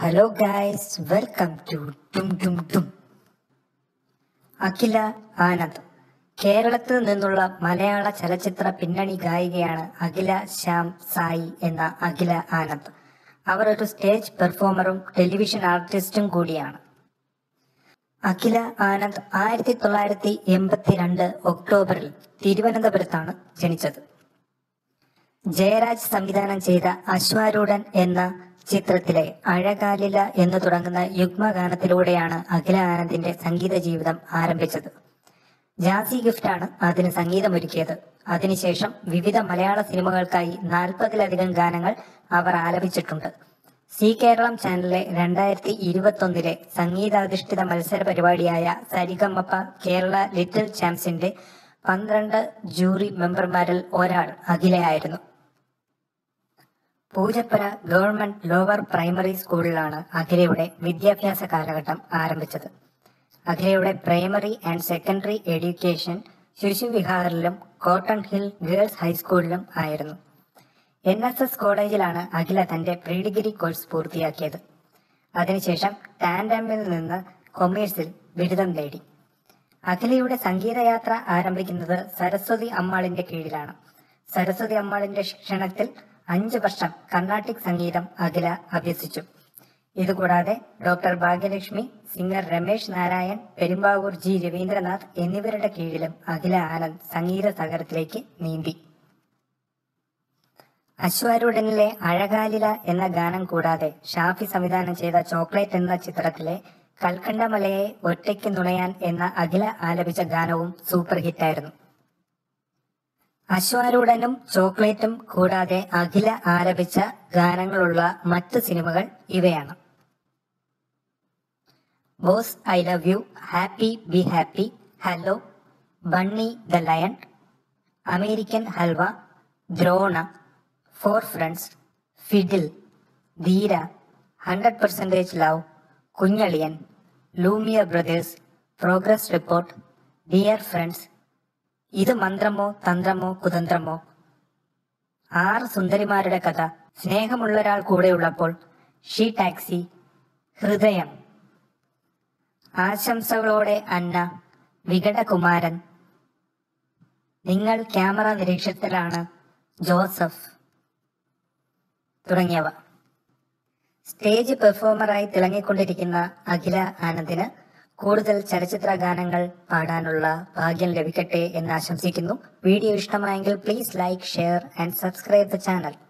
hello guys welcome to ടും ടും ടും അഖില ആനന്ദ് കേരളത്തിൽ നിന്നുള്ള മലയാള ചലച്ചിത്ര പിന്നണി ഗായികയാണ് അഖില ശ്യാം സായി എന്ന അഖില ആനന്ദ് അവർ ഒരു സ്റ്റേജ് പെർഫോമറും ടെലിവിഷൻ ആർട്ടിസ്റ്റും കൂടിയാണ് അഖില ആനന്ദ് ആയിരത്തി തൊള്ളായിരത്തി എൺപത്തിരണ്ട് ഒക്ടോബറിൽ തിരുവനന്തപുരത്താണ് ജനിച്ചത് ജയരാജ് സംവിധാനം ചെയ്ത അശ്വാരൂഢൻ എന്ന ചിത്രത്തിലെ അഴകാലില എന്ന് തുടങ്ങുന്ന യുഗ്മഗാനത്തിലൂടെയാണ് അഖില ആനന്ദിന്റെ സംഗീത ജീവിതം ആരംഭിച്ചത് ജാസി ഗിഫ്റ്റാണ് അതിന് സംഗീതമൊരുക്കിയത് അതിനുശേഷം വിവിധ മലയാള സിനിമകൾക്കായി നാൽപ്പതിലധികം ഗാനങ്ങൾ അവർ ആലപിച്ചിട്ടുണ്ട് സി കേരളം ചാനലിലെ രണ്ടായിരത്തി ഇരുപത്തൊന്നിലെ സംഗീതാധിഷ്ഠിത മത്സര പരിപാടിയായ സരിഗമപ്പ കേരള ലിറ്റിൽ ചാമ്പ്സിന്റെ പന്ത്രണ്ട് ജൂറി മെമ്പർമാരിൽ ഒരാൾ അഖിലയായിരുന്നു പൂജപ്പുര ഗവൺമെന്റ് ലോവർ പ്രൈമറി സ്കൂളിലാണ് അഖിലയുടെ വിദ്യാഭ്യാസ കാലഘട്ടം ആരംഭിച്ചത് അഖിലയുടെ പ്രൈമറി ആൻഡ് സെക്കൻഡറി എഡ്യൂക്കേഷൻ ശിശുവിഹാറിലും കോട്ടൺ ഹിൽ ഗേൾസ് ഹൈസ്കൂളിലും ആയിരുന്നു എൻ എസ് എസ് കോളേജിലാണ് അഖില തന്റെ പ്രീ ഡിഗ്രി കോഴ്സ് പൂർത്തിയാക്കിയത് അതിനുശേഷം ടാൻഡമിൽ നിന്ന് കൊമേഴ്സിൽ ബിരുദം നേടി അഖിലയുടെ സംഗീതയാത്ര ആരംഭിക്കുന്നത് സരസ്വതി അമ്മാളിന്റെ കീഴിലാണ് സരസ്വതി അമ്മാളിന്റെ ശിക്ഷണത്തിൽ അഞ്ച് വർഷം കർണാട്ടിക് സംഗീതം അഖില അഭ്യസിച്ചു ഇതുകൂടാതെ doctor Bhagyalakshmi singer Ramesh Narayan Perumbavoor G Raveendranath എന്നിവരുടെ കീഴിലും അഖില ആനന്ദ് സംഗീത സാഗരത്തിലേക്ക് നീന്തി അശ്വാരൂഢനിലെ അഴകാലില എന്ന ഗാനം കൂടാതെ ഷാഫി സംവിധാനം ചെയ്ത ചോക്ലേറ്റ് എന്ന ചിത്രത്തിലെ കൽക്കണ്ടമലയെ ഒറ്റയ്ക്ക് നുണയാൻ എന്ന അഖില ആലപിച്ച ഗാനവും സൂപ്പർ ഹിറ്റായിരുന്നു അശ്വാരൂഢനും ചോക്ലേറ്റും കൂടാതെ അഖില ആലപിച്ച ഗാനങ്ങളുള്ള മറ്റ് സിനിമകൾ ഇവയാണ് boss I love you happy be happy hello bunny the lion American halwa Drona four friends fiddle Dheera hundred percentage love Kunjaliyan Lumia brothers progress report dear friends ഇത് മന്ത്രമോ തന്ത്രമോ കുതന്ത്രമോ ആറ് സുന്ദരിമാരുടെ കഥ സ്നേഹമുള്ള ഒരാൾ കൂടെയുള്ളപ്പോൾ ഷീ ടാക്സി ഹൃദയം ആശംസകളോടെ അന്ന വികടകുമാരൻ നിങ്ങൾ ക്യാമറ നിരീക്ഷണത്തിലാണ് ജോസഫ് തുടങ്ങിയവ സ്റ്റേജ് പെർഫോമറായി തിളങ്ങിക്കൊണ്ടിരിക്കുന്ന അഖില ആനന്ദിന് കൂടുതൽ ചലച്ചിത്ര ഗാനങ്ങൾ പാടാനുള്ള ഭാഗ്യം ലഭിക്കട്ടെ എന്ന് ആശംസിക്കുന്നു വീഡിയോ ഇഷ്ടമായെങ്കിൽ please like share and subscribe the channel